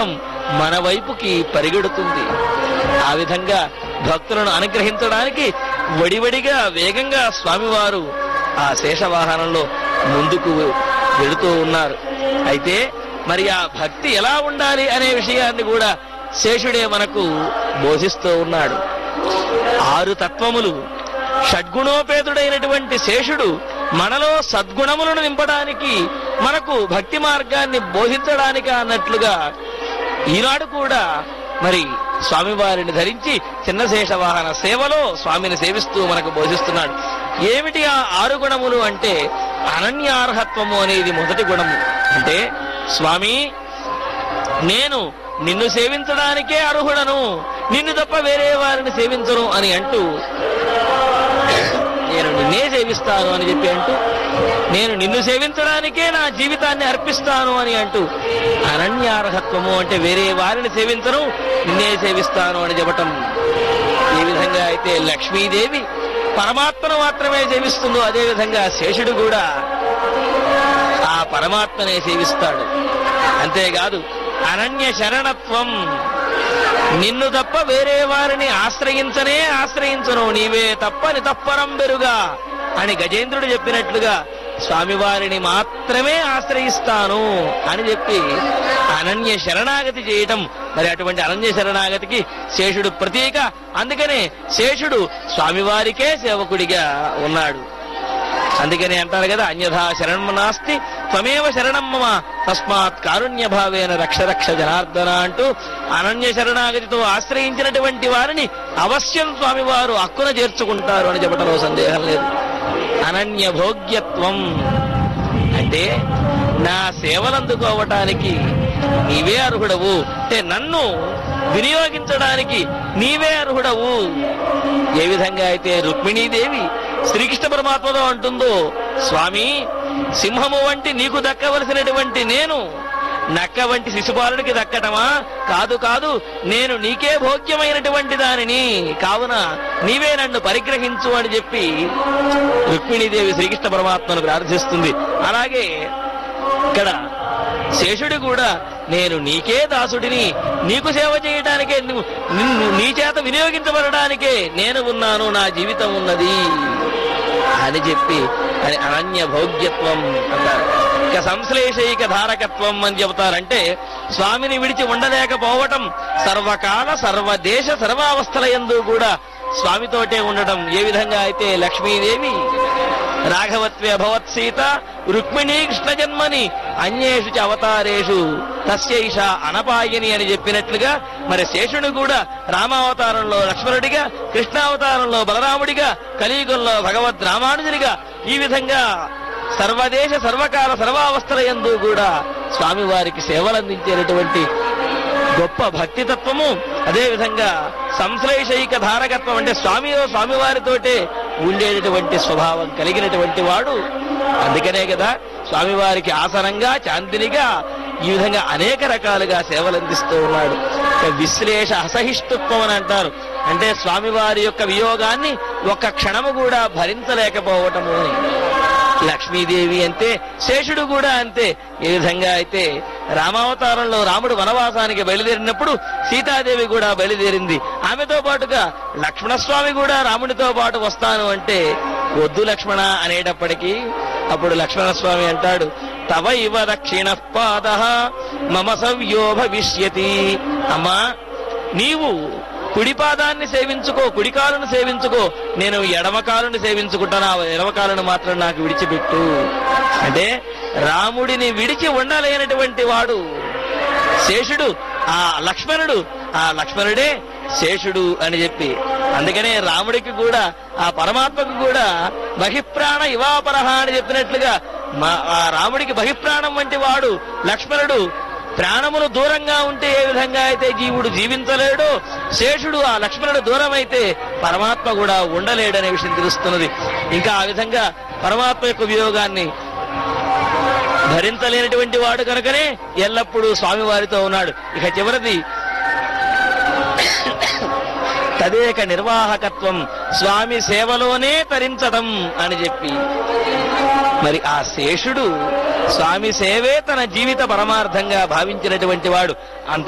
అనుగ్రహం మన వైపుకి పరిగెడుతుంది ఆ విధంగా భక్తులను అనుగ్రహించడానికి వడివడిగా వేగంగా స్వామివారు ఆ శేషవాహనంలో ముందుకు వెళుతూ ఉన్నారు అయితే మరి ఆ భక్తి ఎలా ఉండాలి అనే విషయాన్ని కూడా శేషుడే మనకు బోధిస్తూ ఉన్నాడు ఆరు తత్వములు షడ్గుణోపేతుడైనటువంటి శేషుడు మనలో సద్గుణములను నింపడానికి మనకు భక్తి మార్గాన్ని బోధించడానికి అన్నట్లుగా ఈనాడు కూడా మరి స్వామివారిని ధరించి చిన్న శేష వాహన సేవలో స్వామిని సేవిస్తూ మనకు బోధిస్తున్నాడు ఏమిటి ఆ ఆరు గుణములు అంటే అనన్యార్హత్వము అనేది మొదటి గుణము అంటే స్వామి నేను నిన్ను సేవించడానికే అర్హుడను నిన్ను తప్ప వేరే వారిని సేవించను అని అంటూ నేను నిన్నే సేవిస్తాను అని చెప్పి అంటూ నేను నిన్ను సేవించడానికే నా జీవితాన్ని అర్పిస్తాను అని అంటూ అనన్యార్హత్వము అంటే వేరే వారిని సేవించను నిన్నే సేవిస్తాను అని చెప్పటం ఏ విధంగా అయితే లక్ష్మీదేవి పరమాత్మను మాత్రమే సేవిస్తుందో అదే విధంగా శేషుడు కూడా ఆ పరమాత్మనే సేవిస్తాడు అంతేకాదు అనన్య శరణత్వం నిన్ను తప్ప వేరే వారిని ఆశ్రయించనే ఆశ్రయించను నీవే తప్పని తప్పరం బెరుగా అని గజేంద్రుడు చెప్పినట్లుగా స్వామివారిని మాత్రమే ఆశ్రయిస్తాను అని చెప్పి అనన్య శరణాగతి చేయటం మరి అటువంటి అనన్య శరణాగతికి శేషుడు ప్రతీక అందుకనే శేషుడు స్వామివారికే సేవకుడిగా ఉన్నాడు అందుకని అంటారు కదా అన్యథా శరణం నాస్తి త్వమేవ శరణం మమ తస్మాత్ కారుణ్య భావేన రక్ష రక్ష జనార్దన అంటూ అనన్య శరణాగతితో ఆశ్రయించినటువంటి వారిని అవశ్యం స్వామివారు అక్కున చేర్చుకుంటారు అని చెప్పడంలో సందేహం లేదు అనన్య భోగ్యత్వం అంటే నా సేవలు అందుకోవటానికి నీవే అర్హుడవు అంటే నన్ను వినియోగించడానికి నీవే అర్హుడవు ఏ విధంగా అయితే రుక్మిణీదేవి శ్రీకృష్ణ పరమాత్మతో అంటుందో స్వామి సింహము వంటి నీకు దక్కవలసినటువంటి నేను నక్క వంటి శిశుపాలుడికి దక్కటమా కాదు కాదు నేను నీకే భోగ్యమైనటువంటి దానిని కావున నీవే నన్ను పరిగ్రహించు అని చెప్పి రుక్మిణీదేవి శ్రీకృష్ణ పరమాత్మను ప్రార్థిస్తుంది అలాగే ఇక్కడ శేషుడు కూడా నేను నీకే దాసుడిని నీకు సేవ చేయడానికే నువ్వు- నిన్ను నీ చేత వినియోగించబడడానికే నేను ఉన్నాను నా జీవితం ఉన్నది అని చెప్పి అని అనన్య భోగ్యత్వం అంటారు ఇక సంశ్లేషైక ధారకత్వం అని చెబుతారంటే స్వామిని విడిచి ఉండలేకపోవటం సర్వకాల సర్వదేశ సర్వావస్థల యందు కూడా స్వామితోటే ఉండటం ఏ విధంగా అయితే లక్ష్మీదేవి రాఘవత్వే అభవత్ సీత రుక్మిణీ కృష్ణ జన్మని అన్యేషు చ అవతారేషు తస్యైష అనపాయని అని చెప్పినట్లుగా మరి శేషుడు కూడా రామావతారంలో లక్ష్మణుడిగా కృష్ణావతారంలో బలరాముడిగా కలియుగంలో భగవద్ రామానుజుడిగా ఈ విధంగా సర్వదేశ సర్వకాల సర్వావస్థల యందు కూడా స్వామివారికి సేవలందించేటటువంటి గొప్ప భక్తి తత్వము అదే విధంగా సంశ్లేషైక ధారకత్వం అంటే స్వామి స్వామివారితోటే ఉండేటటువంటి స్వభావం కలిగినటువంటి వాడు అందుకనే కదా స్వామివారికి ఆసనంగా చాందినిగా ఈ విధంగా అనేక రకాలుగా సేవలందిస్తూ ఉన్నాడు ఇక విశ్లేష అసహిష్ణుత్వం అని అంటారు అంటే స్వామివారి యొక్క వియోగాన్ని ఒక్క క్షణము కూడా భరించలేకపోవటము అని లక్ష్మీదేవి అంతే శేషుడు కూడా అంతే ఏ విధంగా అయితే రామావతారంలో రాముడు వనవాసానికి బయలుదేరినప్పుడు సీతాదేవి కూడా బయలుదేరింది ఆమెతో పాటుగా లక్ష్మణస్వామి కూడా రాముడితో పాటు వస్తాను అంటే వద్దు లక్ష్మణ అనేటప్పటికీ అప్పుడు లక్ష్మణస్వామి అంటాడు తవ ఇవ దక్షిణ పాద మమ సవ్యో భవిష్యతి అమ్మా నీవు కుడి పాదాన్ని సేవించుకో కుడి కాలును సేవించుకో నేను ఎడమ కాలుని సేవించుకుంటాను ఆ ఎడమ కాలును మాత్రం నాకు విడిచిపెట్టు అంటే రాముడిని విడిచి ఉండలేనటువంటి వాడు శేషుడు ఆ లక్ష్మణుడు ఆ లక్ష్మణుడే శేషుడు అని చెప్పి అందుకనే రాముడికి కూడా ఆ పరమాత్మకు కూడా బహిప్రాణ ఇవాపరహ అని చెప్పినట్లుగా మా ఆ రాముడికి బహిప్రాణం వంటి వాడు లక్ష్మణుడు ప్రాణమును దూరంగా ఉంటే ఏ విధంగా అయితే జీవుడు జీవించలేడో శేషుడు ఆ లక్ష్మణుడు దూరం అయితే పరమాత్మ కూడా ఉండలేడనే విషయం తెలుస్తున్నది ఇంకా ఆ విధంగా పరమాత్మ యొక్క వియోగాన్ని భరించలేనటువంటి వాడు కనుకనే ఎల్లప్పుడూ స్వామివారితో ఉన్నాడు ఇక చివరిది తదేక నిర్వాహకత్వం స్వామి సేవలోనే తరించడం అని చెప్పి మరి ఆ శేషుడు స్వామి సేవే తన జీవిత పరమార్థంగా భావించినటువంటి వాడు అంత